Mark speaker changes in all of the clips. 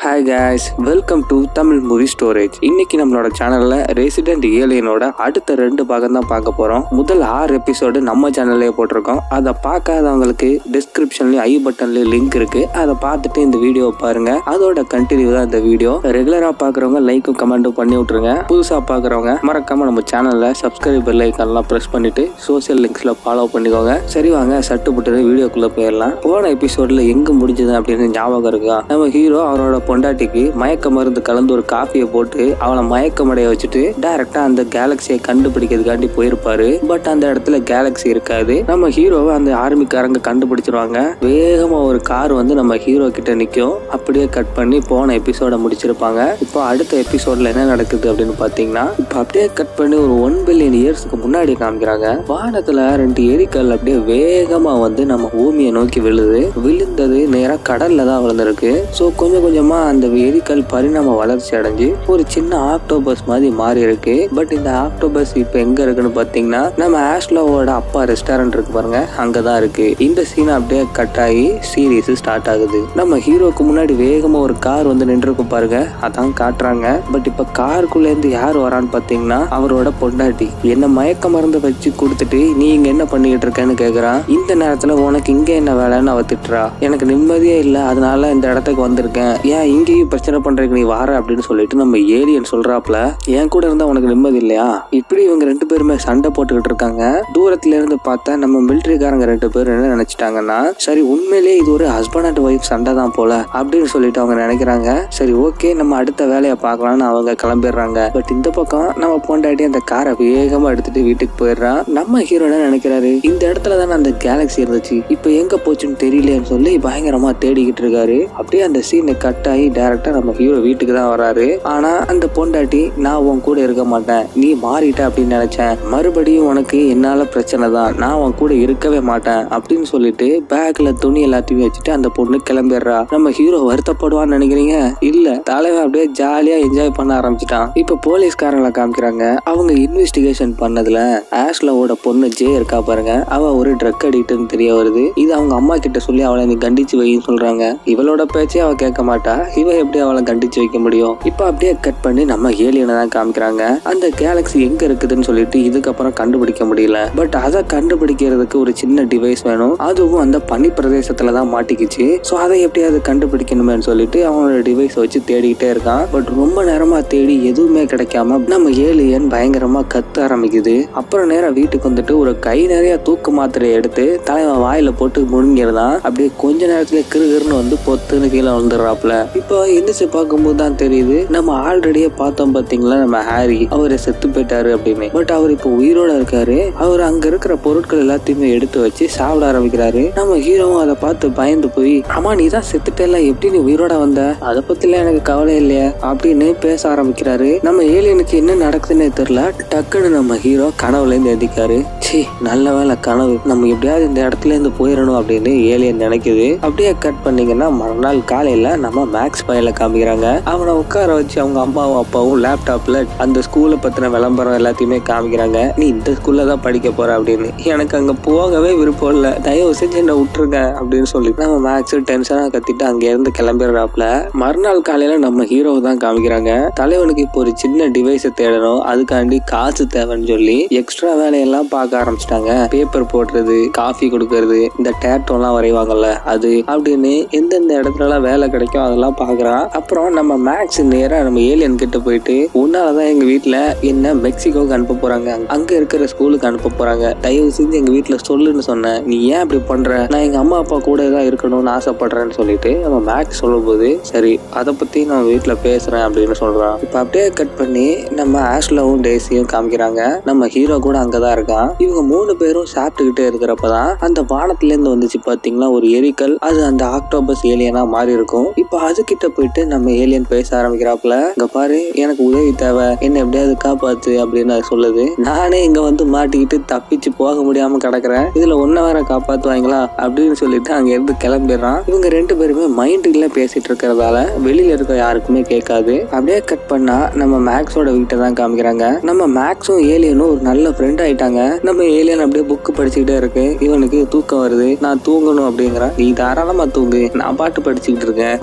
Speaker 1: hi guys welcome to Tamil movie storage இன்னைக்கு நம்மளோட சேனல்ல ரெசிடென்ட் ஏலியனோட அடுத்த ரெண்டு பாகம் தான் பார்க்க போறோம் முதல் ஆறு எபிசோடு நம்ம சேனல்லே போட்டிருக்கோம் அதை பார்க்காதவங்களுக்கு டிஸ்கிரிப்ஷன்லயும் ஐ பட்டன்லயும் லிங்க் இருக்கு அதை பார்த்துட்டு இந்த வீடியோ பாருங்க அதோட கண்டினியூ தான் இந்த வீடியோ ரெகுலரா பாக்குறவங்க லைக்கும் கமெண்ட்டும் பண்ணி விட்டுருங்க புதுசா பாக்குறவங்க மறக்காம நம்ம சேனல்ல சப்ஸ்கிரைப் பெல் ஐக்கான்லாம் பிரஸ் பண்ணிட்டு சோசியல் லிங்க்ஸ்ல ஃபாலோ பண்ணிக்கோங்க சரி வாங்க சட்டு புட்டு வீடியோக்குள்ள போயிடலாம் போன எபிசோட்ல எங்க முடிஞ்சது அப்படின்னு ஞாபகம் இருக்கா நம்ம ஹீரோ அவரோட பொண்டாட்டிக்கு மயக்க மருந்து கலந்து ஒரு காஃபியை போட்டு அவளை மயக்கமடைய வச்சுட்டு டைரக்டா அந்த கேலக்சியை கண்டுபிடிக்கிறதுக்காண்டி போயிருப்பாரு பட் அந்த இடத்துல கேலக்சி இருக்காது நம்ம ஹீரோவை அந்த ஆர்மிக்காரங்க கண்டுபிடிச்சிருவாங்க வேகமா ஒரு கார் வந்து நம்ம ஹீரோ கிட்ட நிக்கும் அப்படியே கட் பண்ணி போன எபிசோட முடிச்சிருப்பாங்க இப்போ அடுத்த எபிசோட்ல என்ன நடக்குது அப்படின்னு பாத்தீங்கன்னா இப்போ அப்படியே கட் பண்ணி ஒரு ஒன் பில்லியன் இயர்ஸ்க்கு முன்னாடி காமிக்கிறாங்க வானத்துல ரெண்டு எரிக்கல் அப்படியே வேகமா வந்து நம்ம பூமியை நோக்கி விழுது விழுந்தது நேரா கடல்ல தான் விழுந்திருக்கு ஸோ கொஞ்சம் கொஞ்சமா அந்த எரிக்கல் பரிணாம வளர்ச்சி அடைஞ்சு ஒரு சின்ன ஆக்டோபஸ் மாதிரி மாறி இருக்கு பட் இந்த ஆக்டோபஸ் இப்போ எங்க இருக்குன்னு பாத்தீங்கன்னா நம்ம ஆஷ்லோவோட அப்பா ரெஸ்டாரண்ட் இருக்கு பாருங்க அங்கதான் இருக்கு இந்த சீன் அப்படியே கட் ஆகி சீரீஸ் ஸ்டார்ட் ஆகுது நம்ம ஹீரோக்கு முன்னாடி வேகமா ஒரு கார் வந்து நின்றுருக்கு பாருங்க அதான் காட்டுறாங்க பட் இப்ப காருக்குள்ள இருந்து யார் வரான்னு பாத்தீங்கன்னா அவரோட பொண்டாட்டி என்ன மயக்க மருந்து வச்சு கொடுத்துட்டு நீ இங்க என்ன பண்ணிட்டு இருக்கேன்னு கேக்குறான் இந்த நேரத்துல உனக்கு இங்க என்ன வேலைன்னு அவ திட்டுறா எனக்கு நிம்மதியே இல்ல அதனால இந்த இடத்துக்கு வந்திருக்கேன் ஏன் இங்கேயும் பிரச்சனை பண்றதுக்கு நீ வார அப்படின்னு சொல்லிட்டு நம்ம ஏலியன் சொல்றாப்ல என் கூட இருந்தா உனக்கு நிம்மதி இல்லையா இப்படி இவங்க ரெண்டு பேருமே சண்டை போட்டுக்கிட்டு இருக்காங்க தூரத்துல இருந்து பார்த்தா நம்ம மிலிட்டரிக்காரங்க ரெண்டு பேரும் என்ன நினைச்சிட்டாங்கன்னா சரி உண்மையிலேயே இது ஒரு ஹஸ்பண்ட் அண்ட் ஒய்ஃப் சண்டை தான் போல அப்படின்னு சொல்லிட்டு அவங்க நினைக்கிறாங்க சரி ஓகே நம்ம அடுத்த வேலையை பார்க்கலாம்னு அவங்க கிளம்பிடுறாங்க பட் இந்த பக்கம் நம்ம பொண்டாட்டி அந்த காரை வேகமா எடுத்துட்டு வீட்டுக்கு போயிடுறான் நம்ம ஹீரோ என்ன நினைக்கிறாரு இந்த இடத்துல தானே அந்த கேலக்ஸி இருந்துச்சு இப்போ எங்க போச்சுன்னு தெரியலையேன்னு சொல்லி பயங்கரமா தேடிக்கிட்டு இருக்காரு அப்படியே அந்த சீனை கட் ஆகி டேரக்டா நம்ம ஹீரோ வீட்டுக்கு தான் வராரு ஆனா அந்த பொண்டாட்டி நான் உன் கூட இருக்க மாட்டேன் நீ மாறிட்ட அப்படின்னு நினைச்சேன் மறுபடியும் உனக்கு என்னால பிரச்சனை தான் நான் உன் கூட இருக்கவே மாட்டேன் அப்படின்னு சொல்லிட்டு பேக்ல துணி எல்லாத்தையும் வச்சுட்டு அந்த பொண்ணு கிளம்பிடுறா நம்ம ஹீரோ வருத்தப்படுவான்னு நினைக்கிறீங்க இல்ல தலைவன் அப்படியே ஜாலியா என்ஜாய் பண்ண ஆரம்பிச்சிட்டான் இப்ப போலீஸ்காரங்களை காமிக்கிறாங்க அவங்க இன்வெஸ்டிகேஷன் பண்ணதுல ஆஷ்லவோட பொண்ணு ஜே இருக்கா பாருங்க அவ ஒரு ட்ரக் அடிக்ட்னு தெரிய வருது இது அவங்க அம்மா கிட்ட சொல்லி அவளை நீ கண்டிச்சு வைன்னு சொல்றாங்க இவளோட பேச்சே அவ கேட்க மாட்டா இவ எப்படி அவளை கண்டிச்சு வைக்க முடியும் இப்ப அப்படியே கட் பண்ணி நம்ம ஏலியனை தான் காமிக்கிறாங்க அந்த கேலக்ஸி எங்க இருக்குதுன்னு சொல்லிட்டு இதுக்கப்புறம் கண்டுபிடிக்க முடியல பட் அதை கண்டுபிடிக்கிறதுக்கு ஒரு சின்ன டிவைஸ் வேணும் அதுவும் அந்த பனி பிரதேசத்துல தான் மாட்டிக்கிச்சு ஸோ அதை எப்படியாவது கண்டுபிடிக்கணுமேனு சொல்லிட்டு அவனோட டிவைஸ் வச்சு தேடிக்கிட்டே இருக்கான் பட் ரொம்ப நேரமா தேடி எதுவுமே கிடைக்காம நம்ம ஏலியன் பயங்கரமா கத்த ஆரம்பிக்குது அப்புறம் நேரம் வீட்டுக்கு வந்துட்டு ஒரு கை நிறைய தூக்கு மாத்திரையை எடுத்து தலைவன் வாயில போட்டு முழுங்கிருந்தான் அப்படியே கொஞ்ச நேரத்துல கிருகிருன்னு வந்து பொத்துன்னு கீழே விழுந்துடுறாப்ல இப்போ எந்திரிச்சு பார்க்கும்போது தான் தெரியுது நம்ம ஆல்ரெடியே பார்த்தோம் பாத்தீங்களா நம்ம ஹாரி அவரு செத்து போயிட்டாரு அப்படின்னு பட் அவர் இப்போ உயிரோட இருக்காரு அவர் அங்க இருக்கிற பொருட்கள் எல்லாத்தையுமே எடுத்து வச்சு சாப்பிட ஆரம்பிக்கிறாரு நம்ம ஹீரோவும் அதை பார்த்து பயந்து போய் ஆமா நீ தான் செத்துட்டல எப்படி நீ உயிரோட வந்த அதை பத்திலாம் எனக்கு கவலை இல்லையா அப்படின்னு பேச ஆரம்பிக்கிறாரு நம்ம ஏலியனுக்கு என்ன நடக்குதுன்னே தெரியல டக்குன்னு நம்ம ஹீரோ கனவுல இருந்து எந்திக்காரு சி நல்ல வேலை கனவு நம்ம எப்படியாவது இந்த இடத்துல இருந்து போயிடணும் அப்படின்னு ஏலியன் நினைக்குது அப்படியே கட் பண்ணீங்கன்னா மறுநாள் காலையில நம்ம மேக்ஸ் பையல காமிக்கிறாங்க அவனை உட்கார வச்சு அவங்க அம்மாவும் அப்பாவும் லேப்டாப்ல அந்த ஸ்கூலை பத்தின விளம்பரம் எல்லாத்தையுமே காமிக்கிறாங்க நீ இந்த ஸ்கூல்ல தான் படிக்க போற அப்படின்னு எனக்கு அங்க போகவே விருப்பம் இல்ல தயவு செஞ்சு என்ன விட்டுருங்க அப்படின்னு சொல்லி நம்ம மேக்ஸ் டென்ஷனா கத்திட்டு அங்க இருந்து கிளம்பிடுறாப்ல மறுநாள் காலையில நம்ம ஹீரோவை தான் காமிக்கிறாங்க தலைவனுக்கு இப்போ ஒரு சின்ன டிவைஸை தேடணும் அதுக்காண்டி காசு தேவைன்னு சொல்லி எக்ஸ்ட்ரா வேலையெல்லாம் பார்க்க ஆரம்பிச்சிட்டாங்க பேப்பர் போடுறது காஃபி கொடுக்கறது இந்த டேட்டோலாம் வரைவாங்கல்ல அது அப்படின்னு எந்தெந்த இடத்துலலாம் வேலை கிடைக்கும் அதெல்லாம் பாக்குறான் அப்புறம் நம்ம மேக்ஸ் நேரா நம்ம ஏலியன் கிட்ட போயிட்டு உன்னாலதான் எங்க வீட்டுல என்ன மெக்சிகோக்கு அனுப்ப போறாங்க அங்க இருக்கிற ஸ்கூலுக்கு அனுப்ப போறாங்க தயவு செஞ்சு எங்க வீட்டுல சொல்லுன்னு சொன்னேன் நீ ஏன் அப்படி பண்ற நான் எங்க அம்மா அப்பா கூட தான் இருக்கணும்னு ஆசைப்படுறேன்னு சொல்லிட்டு நம்ம மேக்ஸ் சொல்லும்போது சரி அதை பத்தி நான் வீட்டுல பேசுறேன் அப்படின்னு சொல்றான் இப்ப அப்படியே கட் பண்ணி நம்ம ஆஷ்லவும் டேசியும் காமிக்கிறாங்க நம்ம ஹீரோ கூட அங்கதான் இருக்கான் இவங்க மூணு பேரும் சாப்பிட்டுக்கிட்டே இருக்கிறப்பதான் அந்த வானத்துல இருந்து வந்துச்சு பாத்தீங்களா ஒரு எரிக்கல் அது அந்த ஆக்டோபஸ் ஏலியனா மாறி இருக்கும் இப்போ அது கிட்ட போயிட்டு நம்ம ஏலியன் பேச ஆரம்பிக்கிறாப்புல இங்க பாரு எனக்கு உதவி தேவை என்ன எப்படியாவது காப்பாத்து அப்படின்னு அது சொல்லுது நானே இங்க வந்து மாட்டிக்கிட்டு தப்பிச்சு போக முடியாம கிடக்குறேன் இதுல ஒன்ன வேற காப்பாத்துவாங்களா அப்படின்னு சொல்லிட்டு அங்க இருந்து கிளம்பிடுறான் இவங்க ரெண்டு பேருமே மைண்டுக்குள்ள பேசிட்டு இருக்கிறதால வெளியில இருக்க யாருக்குமே கேட்காது அப்படியே கட் பண்ணா நம்ம மேக்ஸோட வீட்டை தான் காமிக்கிறாங்க நம்ம மேக்ஸும் ஏலியனும் ஒரு நல்ல ஃப்ரெண்ட் ஆயிட்டாங்க நம்ம ஏலியன் அப்படியே புக் படிச்சுக்கிட்டே இருக்கு இவனுக்கு தூக்கம் வருது நான் தூங்கணும் அப்படிங்கிறான் நீ தாராளமா தூங்கு நான் பாட்டு படிச்சுக்கிட்டு இருக்கேன் அப்படின்னு சொல்லி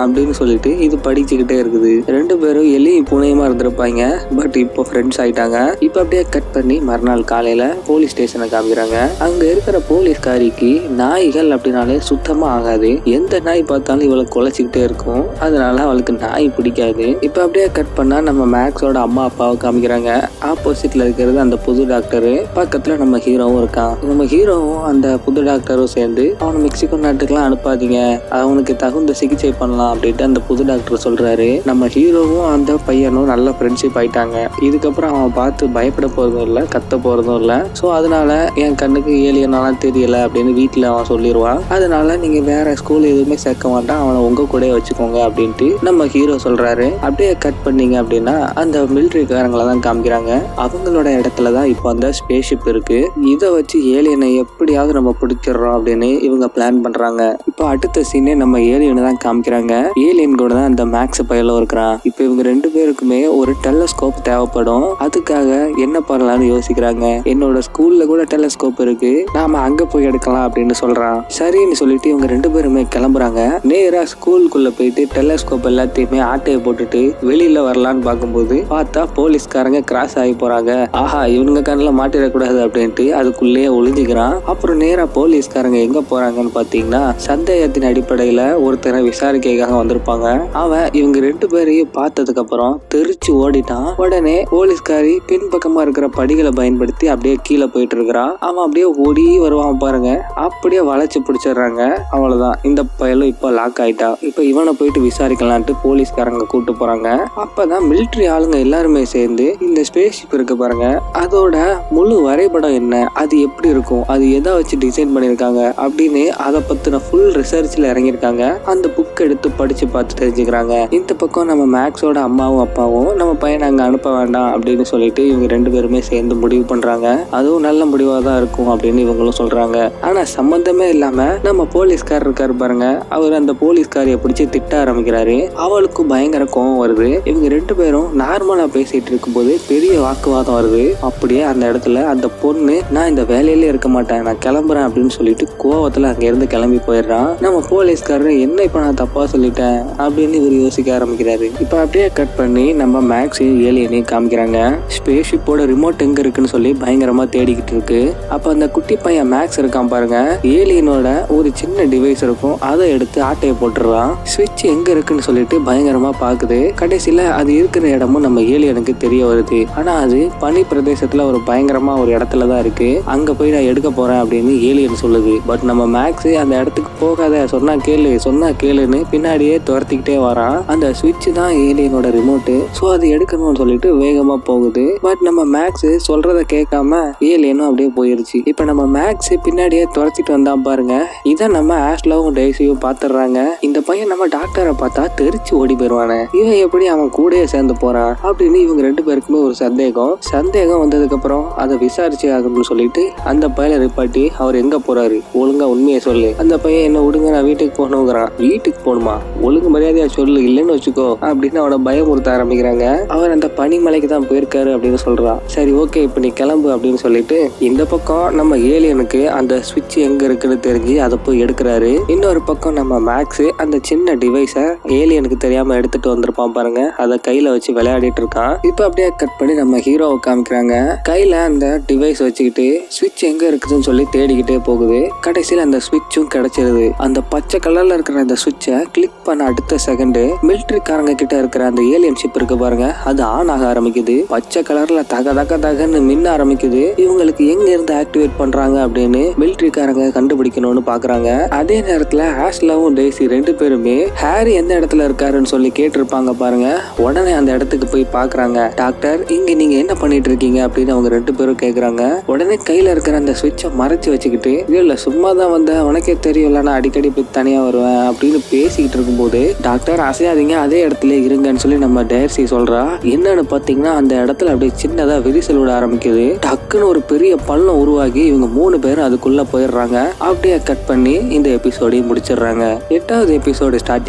Speaker 1: சொல்லிட்டு இது படிச்சுக்கிட்டே இருக்குது ரெண்டு பேரும் எலியும் பூனையுமா இருந்திருப்பாங்க பட் இப்போ ஃப்ரெண்ட்ஸ் ஆயிட்டாங்க இப்போ அப்படியே கட் பண்ணி மறுநாள் காலையில போலீஸ் ஸ்டேஷனை காமிக்கிறாங்க அங்க இருக்கிற போலீஸ்காரிக்கு நாய்கள் அப்படின்னாலே சுத்தமா ஆகாது எந்த நாய் பார்த்தாலும் இவளை குலைச்சிக்கிட்டே இருக்கும் அதனால அவளுக்கு நாய் பிடிக்காது இப்போ அப்படியே கட் பண்ணா நம்ம மேக்ஸோட அம்மா அப்பாவை காமிக்கிறாங்க ஆப்போசிட்ல இருக்கிறது அந்த புது டாக்டர் பக்கத்துல நம்ம ஹீரோவும் இருக்கான் நம்ம ஹீரோவும் அந்த புது டாக்டரும் சேர்ந்து அவனை மெக்சிகோ நாட்டுக்கெல்லாம் அனுப்பாதீங்க அவனுக்கு தகுந்த சிகிச்சை பண்ணலாம் அப்படின்ட்டு அந்த புது டாக்டர் சொல்றாரு நம்ம ஹீரோவும் அந்த பையனும் நல்ல ஃப்ரெண்ட்ஷிப் ஆயிட்டாங்க இதுக்கப்புறம் அவன் பார்த்து பயப்பட போறதும் இல்லை கத்த போறதும் இல்லை ஸோ அதனால என் கண்ணுக்கு ஏலியனாலாம் தெரியல அப்படின்னு வீட்டில் அவன் சொல்லிடுவான் அதனால நீங்க வேற ஸ்கூல் எதுவுமே சேர்க்க மாட்டான் அவனை உங்க கூட வச்சுக்கோங்க அப்படின்ட்டு நம்ம ஹீரோ சொல்றாரு அப்படியே கட் பண்ணீங்க அப்படின்னா அந்த மிலிட்ரிக்காரங்களை தான் காமிக்கிறாங்க அவங்களோட இடத்துல தான் இப்போ அந்த ஸ்பேஸ்ஷிப் இருக்கு இதை வச்சு ஏலியனை எப்படியாவது நம்ம பிடிச்சிடுறோம் அப்படின்னு இவங்க பிளான் பண்றாங்க இப்போ அடுத்த சீனே நம்ம ஏலியனை தான் காமிக்கிறாங்க ஏலியன் கூட தான் அந்த மேக்ஸ் பையலும் இருக்கிறான் இப்போ இவங்க ரெண்டு பேருக்குமே ஒரு டெலஸ்கோப் தேவைப்படும் அதுக்காக என்ன பண்ணலாம்னு யோசிக்கிறாங்க என்னோட ஸ்கூல்ல கூட டெலஸ்கோப் இருக்கு நாம அங்க போய் எடுக்கலாம் அப்படின்னு சொல்றான் சரின்னு சொல்லிட்டு இவங்க ரெண்டு பேருமே கிளம்புறாங்க நேரா ஸ்கூலுக்குள்ள போயிட்டு டெலஸ்கோப் எல்லாத்தையுமே ஆட்டையை போட்டுட்டு வெளியில வரலான்னு பார்க்கும்போது பார்த்தா போலீஸ்காரங்க கிராஸ் ஆகி போறாங்க ஆஹா இவனுங்க கண்ணில் மாட்டிடக்கூடாது அப்படின்ட்டு அதுக்குள்ளேயே ஒளிஞ்சுக்கிறான் அப்புறம் நேரா போலீஸ்காரங்க எங்க போறாங்கன்னு பாத்தீங்கன்னா சந்தேகத்தின் அடிப்படையில ஒருத்தரை விசாரிக்கைக்காக வந்திருப்பாங்க அவன் இவங்க ரெண்டு பேரையும் பார்த்ததுக்கு அப்புறம் தெரிச்சு ஓடிட்டான் உடனே போலீஸ்காரி பின்பக்கமா இருக்கிற படிகளை பயன்படுத்தி அப்படியே கீழே போயிட்டு இருக்கிறான் அவன் அப்படியே ஓடி வருவான் பாருங்க அப்படியே வளைச்சு பிடிச்சிடுறாங்க அவ்வளவுதான் இந்த பயலும் இப்போ லாக் ஆயிட்டா இப்போ இவனை போயிட்டு விசாரிக்கலான்ட்டு போலீஸ்காரங்க கூட்டு போறாங்க அப்பதான் மிலிட்ரி ஆளுங்க எல்லாருமே சேர்ந்து இந்த ஸ்பேஸ் ஷிப் இருக்கு பாருங்க அதோட முழு வரைபடம் என்ன அது எப்படி இருக்கும் அது எதை வச்சு டிசைன் பண்ணியிருக்காங்க அப்படின்னு அதை பத்தின ஃபுல் ரிசர்ச்ல இறங்கியிருக்காங்க அந்த புக் எடுத்து படிச்சு பார்த்து தெரிஞ்சுக்கிறாங்க இந்த பக்கம் நம்ம மேக்ஸோட அம்மாவும் அப்பாவும் நம்ம பையனை அங்க அனுப்ப வேண்டாம் அப்படின்னு சொல்லிட்டு இவங்க ரெண்டு பேருமே சேர்ந்து முடிவு பண்றாங்க அதுவும் நல்ல முடிவா தான் இருக்கும் அப்படின்னு இவங்களும் சொல்றாங்க ஆனா சம்பந்தமே இல்லாம நம்ம போலீஸ்கார் இருக்காரு பாருங்க அவர் அந்த போலீஸ்காரிய பிடிச்சி திட்ட ஆரம்பிக்கிறாரு அவளுக்கும் பயங்கர கோவம் வருது இவங்க ரெண்டு பேரும் நார்மலா பேசிட்டு இருக்கும்போது பெரிய வாக்குவாதம் வருது அப்படியே அந்த இடத்துல அந்த பொண்ணு நான் இந்த வேலையிலே இருக்க மாட்டேன் நான் கிளம்புறேன் அப்படின்னு சொல்லிட்டு கோவத்துல அங்க இருந்து கிளம்பி போயிடுறான் நம்ம போலீஸ்காரர் என்ன இப்ப நான் தப்பா சொல்லிட்டேன் அப்படின்னு இவர் யோசிக்க ஆரம்பிக்கிறாரு இப்ப அப்படியே கட் பண்ணி நம்ம மேக்ஸையும் ஏலியனையும் காமிக்கிறாங்க ஸ்பேஸ் ஷிப்போட ரிமோட் எங்க இருக்குன்னு சொல்லி பயங்கரமா தேடிக்கிட்டு இருக்கு அப்ப அந்த குட்டி பையன் மேக்ஸ் இருக்கான் பாருங்க ஏலியனோட ஒரு சின்ன டிவைஸ் இருக்கும் அதை எடுத்து ஆட்டையை போட்டுறான் ஸ்விட்ச் எங்க இருக்குன்னு சொல்லிட்டு பயங்கரமா பாக்குது கடைசியில அது இருக்கிற இடமும் நம்ம ஏலியனுக்கு தெரிய வருது ஆனா அது பனி பிரதேசத்துல ஒரு பயங்கரமா ஒரு இடத்துல தான் இருக்கு அங்க போய் நான் எடுக்க போறேன் அப்படின்னு ஏலியன் சொல்லுது பட் நம்ம மேக்ஸ் அந்த இடத்துக்கு போகாத சொன்னா கேளு சொன்னா கேளுன்னு பின்னாடியே துரத்திக்கிட்டே வரான் அந்த சுவிட்ச் தான் ஏலியனோட ரிமோட்டு ஸோ அது எடுக்கணும்னு சொல்லிட்டு வேகமா போகுது பட் நம்ம மேக்ஸ் சொல்றத கேட்காம ஏலியனும் அப்படியே போயிருச்சு இப்போ நம்ம மேக்ஸ் பின்னாடியே துரத்திட்டு வந்தான் பாருங்க இதை நம்ம ஆஷ்லாவும் டெய்ஸியும் பாத்துறாங்க இந்த பையன் நம்ம டாக்டரை பார்த்தா தெரிச்சு ஓடி போயிருவானே இவன் எப்படி அவன் கூடயே சேர்ந்து போறான் அப்படின்னு இவங்க ரெண்டு பேருக்குமே ஒரு சந்தேகம் சந்தேகம் வந்ததுக்கு அப்புறம் அதை விசாரிச்சு ஆகணும்னு சொல்லிட்டு அந்த பையனை ரிப்பாட்டி அவர் எங்க போறாரு ஒழுங்கா உண்மையை சொல்லு அந்த பையன் என்ன விடுங்க நான் வீட்டுக்கு போகணுங்கிறான் வீட்டுக்கு போகணுமா ஒழுங்கு மரியாதையா சொல்லு இல்லைன்னு வச்சுக்கோ அப்படின்னு அவனை பயமுறுத்த ஆரம்பிக்கிறாங்க அவர் அந்த பனிமலைக்கு தான் போயிருக்காரு அப்படின்னு சொல்றான் சரி ஓகே இப்போ நீ கிளம்பு அப்படின்னு சொல்லிட்டு இந்த பக்கம் நம்ம ஏலியனுக்கு அந்த சுவிட்ச் எங்க இருக்குன்னு தெரிஞ்சு அதை போய் எடுக்கிறாரு இன்னொரு பக்கம் நம்ம மேக்ஸ் அந்த சின்ன டிவைஸை ஏலியனுக்கு தெரியாம எடுத்துட்டு வந்திருப்பான் பாருங்க அதை கையில வச்சு விளையாடிட்டு இருக்கான் இப்போ அப்படியே கட் பண்ணி நம்ம ஹீரோவை காமிக்கிறாங்க கையில அந்த டிவைஸ் வச்சுக்கிட்டு சுவிட்ச் எங்க இருக்குதுன்னு சொல்லி தேடிக்கிட்டே போகுது கடைசியில் அந்த சுவிட்சும் கிடைச்சிருது அந்த பச்சை கலர்ல இருக்கிற அந்த சுவிட்சை கிளிக் பண்ண அடுத்த செகண்ட் மிலிட்ரிக்காரங்க கிட்ட இருக்கிற அந்த ஏலியன் ஷிப் இருக்கு பாருங்க அது ஆன் ஆக ஆரம்பிக்குது பச்சை கலர்ல தக தக தகன்னு மின்ன ஆரம்பிக்குது இவங்களுக்கு எங்க இருந்து ஆக்டிவேட் பண்றாங்க அப்படின்னு மிலிட்ரிக்காரங்க கண்டுபிடிக்கணும்னு பாக்குறாங்க அதே நேரத்துல ஆஷ்லாவும் டெய்ஸி ரெண்டு பேருமே ஹாரி எந்த இடத்துல இருக்காருன்னு சொல்லி கேட்டிருப்பாங்க பாருங்க உடனே அந்த இடத்துக்கு போய் பாக்குறாங்க டாக்டர் இங்க நீங்க என்ன பண்ணிட்டு இருக்கீங்க அப்படின்னு அவங்க ரெண்டு பேரும் கேக்குறாங்க உடனே கையில இருக்கிற அந்த சுவிட்சை மறைச்சு வச்சுக்கிட்டு இல்ல சும்மா தான் வந்த உனக்கே தெரியும்ல நான் அடிக்கடி போய் தனியா வருவேன் அப்படின்னு பேசிக்கிட்டு இருக்கும்போது டாக்டர் அசையாதீங்க அதே இடத்துல இருங்கன்னு சொல்லி நம்ம டேர்சி சொல்றா என்னன்னு பாத்தீங்கன்னா அந்த இடத்துல அப்படியே சின்னதா விரிசல் விட ஆரம்பிக்குது டக்குன்னு ஒரு பெரிய பள்ளம் உருவாகி இவங்க மூணு பேரும் அதுக்குள்ள போயிடுறாங்க அப்படியே கட் பண்ணி இந்த எபிசோடையும் முடிச்சிடுறாங்க எட்டாவது எபிசோடு ஸ்டார்டிங்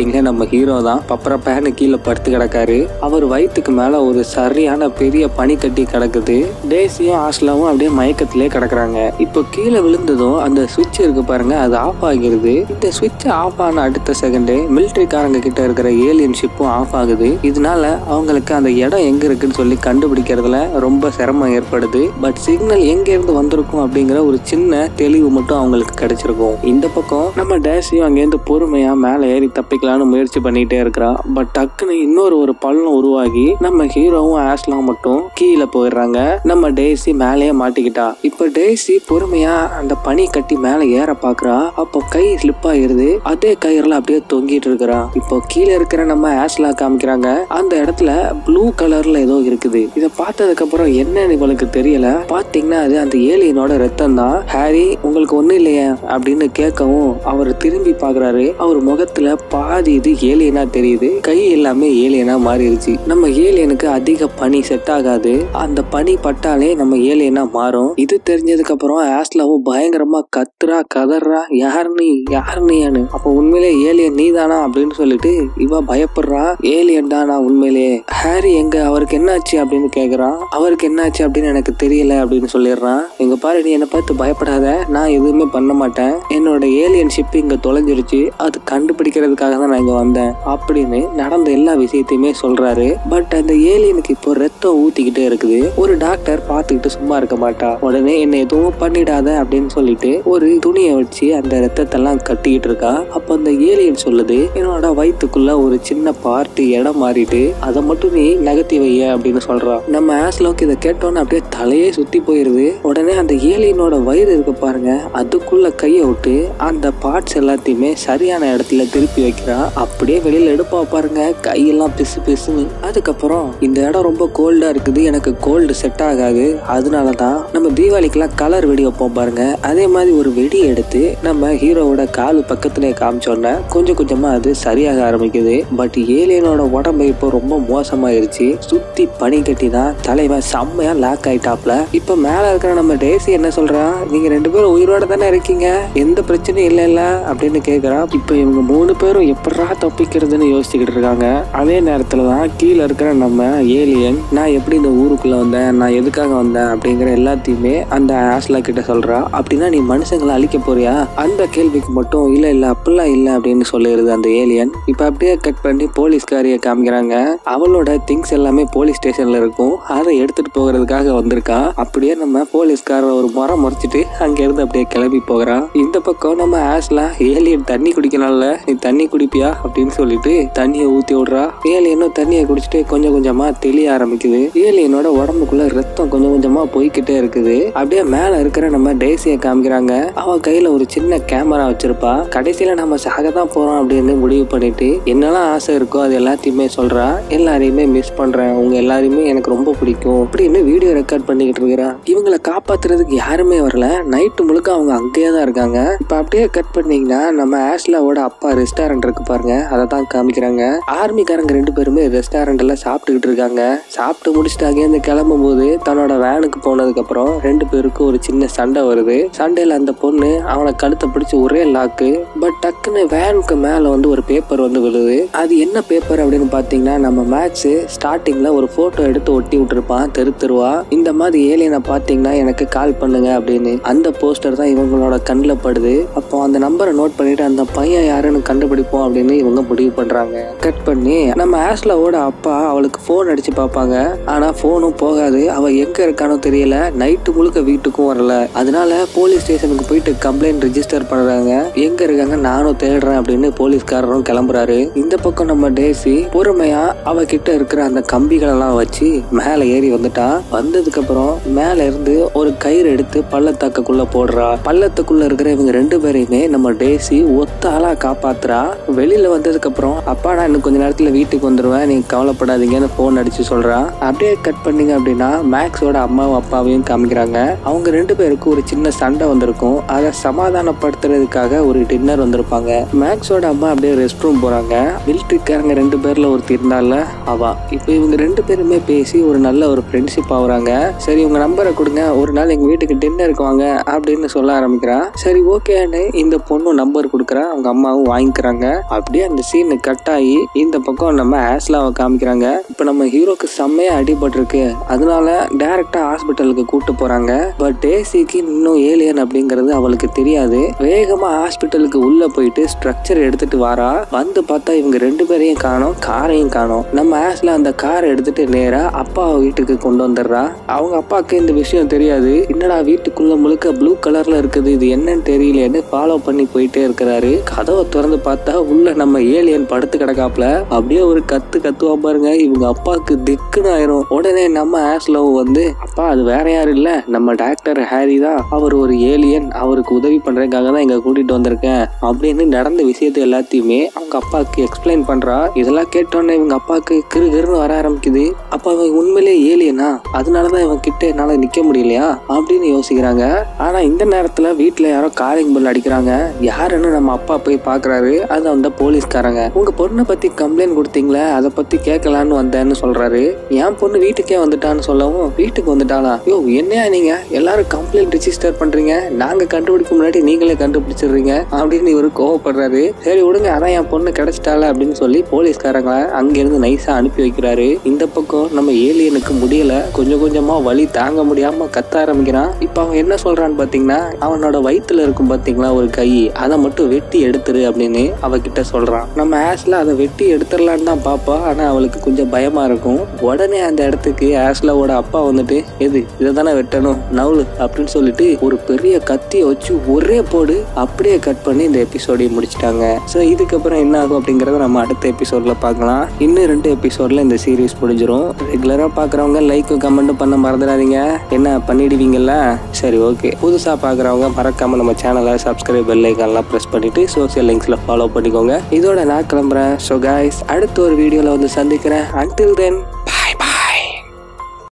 Speaker 1: பாத்தீங்கன்னா நம்ம ஹீரோ தான் பப்பர பேனு கீழே படுத்து கிடக்காரு அவர் வயிற்றுக்கு மேல ஒரு சரியான பெரிய பனி கட்டி கிடக்குது டேசியும் ஆஸ்லாவும் அப்படியே மயக்கத்திலே கிடக்குறாங்க இப்போ கீழே விழுந்ததும் அந்த சுவிட்ச் இருக்கு பாருங்க அது ஆஃப் ஆகிருது இந்த சுவிட்ச் ஆஃப் ஆன அடுத்த செகண்டே மிலிட்டரிக்காரங்க கிட்ட இருக்கிற ஏலியன் ஷிப்பும் ஆஃப் ஆகுது இதனால அவங்களுக்கு அந்த இடம் எங்க இருக்குன்னு சொல்லி கண்டுபிடிக்கிறதுல ரொம்ப சிரமம் ஏற்படுது பட் சிக்னல் எங்க இருந்து வந்திருக்கும் அப்படிங்கிற ஒரு சின்ன தெளிவு மட்டும் அவங்களுக்கு கிடைச்சிருக்கும் இந்த பக்கம் நம்ம டேசியும் அங்கேருந்து பொறுமையா மேலே ஏறி தப்பிக்கலாம்னு முயற்சி பண்ணிட்டே இருக்கிறா பட் டக்குன்னு இன்னொரு ஒரு பள்ளம் உருவாகி நம்ம ஹீரோவும் ஆஷ்லாம் மட்டும் கீழே போயிடுறாங்க நம்ம டேசி மேலேயே மாட்டிக்கிட்டா இப்போ டேசி பொறுமையா அந்த பனி கட்டி மேலே ஏற பாக்குறா அப்போ கை ஸ்லிப் ஆயிருது அதே கயிறுல அப்படியே தொங்கிட்டு இருக்கிறா இப்போ கீழே இருக்கிற நம்ம ஆஷ்லா காமிக்கிறாங்க அந்த இடத்துல ப்ளூ கலர்ல ஏதோ இருக்குது இதை பார்த்ததுக்கு அப்புறம் என்னன்னு இவளுக்கு தெரியல பாத்தீங்கன்னா அது அந்த ஏலியனோட ரத்தம் தான் ஹாரி உங்களுக்கு ஒண்ணு இல்லையா அப்படின்னு கேட்கவும் அவர் திரும்பி பாக்குறாரு அவர் முகத்துல பாதி இது ஏலியனா தெரியுது கை எல்லாமே ஏலியனா மாறிடுச்சு நம்ம ஏலியனுக்கு அதிக பனி செட் ஆகாது அந்த பனி பட்டாலே நம்ம ஏலியனா மாறும் இது தெரிஞ்சதுக்கு அப்புறம் ஆஸ்லாவும் பயங்கரமா கத்துறா கதறா யார் நீ யார் நீயானு அப்போ உண்மையிலே ஏலியன் நீதானா அப்படின்னு சொல்லிட்டு இவ பயப்படுறா ஏலியன் தானா உண்மையிலே ஹாரி எங்க அவருக்கு என்னாச்சு அப்படின்னு கேக்குறான் அவருக்கு என்னாச்சு அப்படின்னு எனக்கு தெரியல அப்படின்னு சொல்லிடுறான் எங்க பாரு நீ என்னை பார்த்து பயப்படாத நான் எதுவுமே பண்ண மாட்டேன் என்னோட ஏலியன் ஷிப் இங்க தொலைஞ்சிருச்சு அது கண்டுபிடிக்கிறதுக்காக தான் நான் இங்க வந்தேன் அப்படின்னு நடந்த எல்லா விஷயத்தையுமே சொல்றாரு பட் அந்த ஏலியனுக்கு இப்போ ரத்தம் ஊத்திக்கிட்டே இருக்குது ஒரு டாக்டர் பார்த்துக்கிட்டு சும்மா இருக்க மாட்டா உடனே என்ன எதுவும் பண்ணிடாத அப்படின்னு சொல்லிட்டு ஒரு துணியை வச்சு அந்த ரத்தத்தெல்லாம் கட்டிக்கிட்டு இருக்கா அப்போ அந்த ஏலியன் சொல்லுது என்னோட வயித்துக்குள்ள ஒரு சின்ன பார்ட் இடம் மாறிட்டு அதை மட்டும் நீ நகர்த்தி வைய அப்படின்னு சொல்றான் நம்ம ஆஸ்லோக்கு இதை கேட்டோன்னு அப்படியே தலையே சுத்தி போயிருது உடனே அந்த ஏலியனோட வயிறு இருக்கு பாருங்க அதுக்குள்ள கையை விட்டு அந்த பார்ட்ஸ் எல்லாத்தையுமே சரியான இடத்துல திருப்பி வைக்கிறா அப்படியே வெளியில எடுப்பா பாருங்க கையெல்லாம் பிசு பிசுன்னு அதுக்கப்புறம் இந்த இடம் ரொம்ப கோல்டா இருக்குது எனக்கு கோல்டு செட் ஆகாது அதனால தான் நம்ம தீபாவளிக்கெல்லாம் கலர் வெடி வைப்போம் பாருங்க அதே மாதிரி ஒரு வெடி எடுத்து நம்ம ஹீரோவோட காலு பக்கத்துலயே காமிச்சோன்னே கொஞ்சம் கொஞ்சமா அது சரியாக ஆரம்பிக்குது பட் ஏலியனோட உடம்பு இப்போ ரொம்ப மோசமாயிருச்சு சுத்தி பனி கட்டி தான் தலைவன் செம்மையா லாக் ஆயிட்டாப்ல இப்ப மேல இருக்கிற நம்ம டேசி என்ன சொல்றா நீங்க ரெண்டு பேரும் உயிரோட தானே இருக்கீங்க எந்த பிரச்சனையும் இல்ல இல்ல அப்படின்னு கேக்குறா இப்ப இவங்க மூணு பேரும் எப்படா தப்பிக்கிறதுன்னு யோசிச்சுக்கிட்டு இருக்காங்க அதே நேரத்துல தான் கீழே இருக்கிற நம்ம ஏலியன் நான் எப்படி இந்த ஊருக்குள்ள வந்தேன் நான் எதுக்காக வந்தேன் அப்படிங்கிற எல்லாத்தையுமே அந்த ஆஸ்லா கிட்ட சொல்றா அப்படின்னா நீ மனுஷங்களை அழிக்க போறியா அந்த கேள்விக்கு மட்டும் இல்ல இல்ல அப்படிலாம் இல்ல அப்படின்னு சொல்லிடுது அந்த ஏலியன் இப்ப அப்படியே கட் பண்ணி போலீஸ்காரிய காமிக்கிறாங்க அவளோட திங்ஸ் எல்லாமே போலீஸ் ஸ்டேஷன்ல இருக்கும் அதை எடுத்துட்டு போகிறதுக்காக வந்திருக்கா அப்படியே நம்ம போலீஸ்காரர் ஒரு முறை முறைச்சிட்டு அங்க இருந்து அப்படியே கிளம்பி போகிறா இந்த பக்கம் நம்ம ஆஸ்லா ஏலியன் தண்ணி குடிக்கலாம்ல நீ தண்ணி குடிப்பியா அப்படின்னு சொல்லிட்டு தண்ணியை ஊத்தி விடுறா ஏலியனும் தண்ணியை குடிச்சிட்டு கொஞ்சம் கொஞ்சமா தெளிய ஆரம்பிக்குது ஏலியனோட உடம்புக்குள்ள ரத்தம் கொஞ்சம் கொஞ்சமா போய்கிட்டே இருக்குது அப்படியே மேல இருக்கிற நம்ம டேசிய காமிக்கிறாங்க அவ கையில ஒரு சின்ன கேமரா வச்சிருப்பா கடைசியில நம்ம சாக தான் போறோம் அப்படின்னு முடிவு பண்ணிட்டு என்னெல்லாம் ஆசை இருக்கோ அது எல்லாத்தையுமே சொல்றா எல்லாரையுமே மிஸ் பண்றேன் உங்க எல்லாரையுமே எனக்கு ரொம்ப பிடிக்கும் அப்படின்னு வீடியோ ரெக்கார்ட் பண்ணிக்கிட்டு இருக்கிறா இவங்களை காப்பாத்துறதுக்கு யாருமே வரல நைட்டு முழுக்க அவங்க அங்கேயே தான் இருக்காங்க இப்ப அப்படியே கட் பண்ணீங்கன்னா நம்ம ஆஷ்லாவோட அப்பா ரெஸ்டாரண்ட் இருக்கு பாருங்க அதை தான் காமிக்கிறாங்க ஆர்மிக்காரங்க ரெண்டு பேருமே ரெஸ்டாரண்ட்ல சாப்பிட்டுக்கிட்டு இருக்காங்க சாப்பிட்டு முடிச்சுட்டு அங்கேருந்து கிளம்பும் போது தன்னோட வேனுக்கு போனதுக்கு அப்புறம் ரெண்டு பேருக்கும் ஒரு சின்ன சண்டை வருது சண்டையில அந்த பொண்ணு அவனை கழுத்தை பிடிச்சு ஒரே லாக்கு பட் டக்குன்னு வேனுக்கு மேல வந்து ஒரு பேப்பர் வந்து விழுது அது என்ன பேப்பர் அப்படின்னு பாத்தீங்கன்னா நம்ம மேட்ச் ஸ்டார்டிங்ல ஒரு போட்டோ எடுத்து ஒட்டி விட்டுருப்பான் தெரு தெருவா இந்த மாதிரி ஏலியனை பாத்தீங்கன்னா எனக்கு கால் பண்ணுங்க அப்படின்னு அந்த போஸ்டர் தான் இவங்களோட கண்ணில் படுது அப்போ அந்த நம்பரை நோட் பண்ணிட்டு அந்த பையன் யாருன்னு கண்டுபிடிப்போம் அப்படின்னு இவங்க முடிவு பண்றாங்க கட் பண்ணி நம்ம ஆஸ்லாவோட அப்பா அவளுக்கு ஃபோன் அடிச்சு பார்ப்பாங்க ஆனா ஃபோனும் போகாது அவ எங்க இருக்கானோ தெரியல நைட்டு முழுக்க வீட்டுக்கும் வரல அதனால போலீஸ் ஸ்டேஷனுக்கு போயிட்டு கம்ப்ளைண்ட் ரிஜிஸ்டர் பண்றாங்க எங்க இருக்காங்க நானும் தேடுறேன் அப்படின்னு போலீஸ்காரரும் கிளம்புறாரு இந்த பக்கம் நம்ம டேசி பொறுமையா அவ கிட்ட இருக்கிற அந்த கம்பிகள் எல்லாம் வச்சு மேல ஏறி வந்துட்டா வந்ததுக்கு அப்புறம் மேல இருந்து ஒரு கயிறு எடுத்து பள்ளத்தாக்குள்ள போடுறா பள்ளத்துக்குள்ள இருக்கிற இவங்க ரெண்டு பேரையுமே நம்ம டேசி ஒத்த ஆளா காப்பாத்துறா வெளியில வந்ததுக்கு அப்புறம் அப்பா நான் இன்னும் கொஞ்ச நேரத்துல வீட்டுக்கு வந்துருவேன் நீங்க கவலைப்படாதீங்கன்னு போன் அடிச்சு சொல்றா அப்படியே கட் பண்ணீங்க அப்படின்னா மேக்ஸோட அம்மாவும் அப்பாவையும் காமிக்கிறாங்க அவங்க ரெண்டு பேருக்கும் ஒரு சின்ன சண்டை வந்திருக்கும் அதை சமாதானப்படுத்துறதுக்காக ஒரு டின்னர் வந்திருப்பாங்க மேக்ஸோட அம்மா அப்படியே ரெஸ்ட் ரூம் போறாங்க மிலிட்ரிக்காரங்க ரெண்டு பேர்ல ஒருத்தி இருந்தால அவா இப்போ இவங்க ரெண்டு பேருமே பேசி ஒரு நல்ல ஒரு ஃப்ரெண்ட்ஷிப் ஆகுறாங்க சரி உங்க நம்பரை கொடுங்க ஒரு நாள் எங்க வீட்டுக்கு டின்னருக்கு வாங்க அப்படின்னு சொல்ல ஆரம்பிக்கிறா சரி ஓகேன்னு இந்த பொண்ணு நம்பர் கொடுக்குறா அவங்க அம்மாவும் வாங்கிக்கிறாங்க அப்படியே அந்த சீன் கட் ஆகி இந்த பக்கம் நம்ம ஆஸ்லாவை காமிக்கிறாங்க இப்போ நம்ம ஹீரோக்கு செம்மையா அடிபட்டிருக்கு அதனால டைரக்டா ஹாஸ்பிட்டலுக்கு கூட்டு போறாங்க பட் டேசிக்கு இன்னும் ஏலியன் அப்படிங்கிறது அவளுக்கு தெரியாது வேகமா ஹாஸ்பிட்டலுக்கு உள்ள போயிட்டு ஸ்ட்ரக்சர் எடுத்துட்டு வாரா வந்து பார்த்தா இவங்க ரெண்டு பேரையும் காணோம் காரையும் காணோம் நம்ம ஆஸ்ல அந்த காரை எடுத்துட்டு நேரா அப்பா வீட்டுக்கு கொண்டு வந்துடுறா அவங்க அப்பாவுக்கு இந்த விஷயம் தெரியாது என்னடா வீட்டுக்குள்ள முழுக்க ப்ளூ கலர்ல இருக்குது இது என்னன்னு தெரியலன்னு ஃபாலோ பண்ணி போயிட்டே இருக்கிறாரு கதவை திறந்து பார்த்தா உள்ள நம்ம ஏலியன் படுத்து கிடக்காப்ல அப்படியே ஒரு கத்து கத்துவா பாருங்க இவங்க அப்பாவுக்கு திக்குன்னு ஆயிரும் உடனே நம்ம ஆஸ்லவ் வந்து அப்பா அது வேற யாரும் இல்ல நம்ம டாக்டர் ஹாரி தான் அவர் ஒரு ஏலியன் அவருக்கு உதவி பண்றதுக்காக தான் இங்க கூட்டிட்டு வந்திருக்கேன் அப்படின்னு நடந்த விஷயத்தை எல்லாத்தையுமே அவங்க அப்பாவுக்கு எக்ஸ்பிளைன் பண்றா இதெல்லாம் கேட்டோன்னே இவங்க அப்பாவுக்கு கிரு கிருன்னு வர ஆரம்பிக்குது அப்ப அவன் உண்மையிலே ஏலியனா அதனாலதான் இவன் கிட்ட என்னால நிக்க முடியலையா அப்படின்னு யோசிக்கிறாங்க ஆனா இந்த நேரத்துல வீட்டுல யாரோ காலிங் பெல் அடிக்கிறாங்க யாருன்னு நம்ம அப்பா போய் பாக்குறாரு அது அந்த போலீஸ்காரங்க உங்க பொண்ணை பத்தி கம்ப்ளைண்ட் கொடுத்தீங்களே அதை பத்தி கேட்கலான்னு வந்தேன்னு சொல்றாரு என் பொண்ணு வீட்டுக்கே வந்துட்டான்னு சொல்லவும் வீட்டுக்கு வந்துட்டாளா யோ என்னையா நீங்க எல்லாரும் கம்ப்ளைண்ட் ரிஜிஸ்டர் பண்றீங்க நாங்க கண்டுபிடிக்க முன்னாடி நீங்களே கண்டுபிடிச்சிடுறீங்க அப்படின்னு இவரு கோவப்படுறாரு சரி விடுங்க அதான் என் பொண்ணு கிடைச்சிட்டால அப்படின்னு சொல்லி போலீஸ்காரங்க அங்கிருந்து நைஸா அனுப்பி வைக்கிறாரு இந்த பக்கம் நம்ம ஏலியனுக்கு முடியல கொஞ்சம் கொஞ்சமா வலி தாங்க முடியாம கத்த ஆரம்பிக்கிறான் இப்ப அவன் என்ன சொல்றான்னு பாத்தீங்கன்னா அவனோட வயித்துல இருக்கும் பாத்தீங்களா ஒரு கை அதை மட்டும் வெட்டி எடுத்துரு அப்படின்னு அவகிட்ட சொல்றான் நம்ம ஆஸ்ல அதை வெட்டி எடுத்துடலான்னு தான் பாப்பா ஆனா அவளுக்கு கொஞ்சம் பயமா இருக்கும் உடனே அந்த இடத்துக்கு ஆஸ்லாவோட அப்பா வந்துட்டு எது இதை தானே வெட்டணும் நவுலு அப்படின்னு சொல்லிட்டு ஒரு பெரிய கத்தியை வச்சு ஒரே போடு அப்படியே கட் பண்ணி இந்த எபிசோடையும் முடிச்சிட்டாங்க ஸோ இதுக்கப்புறம் என்ன ஆகும் அப்படிங்கறத நம்ம அடுத்த எபிசோட்ல பார்க்கலாம் இன்னும் ரெண்டு எபிசோட்ல இந்த சீரிஸ் முடிஞ்சிரும் ரெகுலரா பாக்குறவங்க லைக் கமெண்ட் பண்ண மறந்துடாதீங்க என்ன பண்ணிடுவீங்கல்ல சரி ஓகே புதுசா பாக்குறவங்க மறக்காம நம்ம சேனலை சப்ஸ்கிரைப் பெல் ஐக்கான்லாம் ப்ரெஸ் பண்ணிட்டு சோசியல் லிங்க்ஸ்ல ஃபாலோ பண்ணிக்கோங்க இதோட நான் கிளம்புறேன் ஸோ காய்ஸ் அடுத்த ஒரு வீடியோல வந்து சந்திக்கிறேன் அன்டில் தென்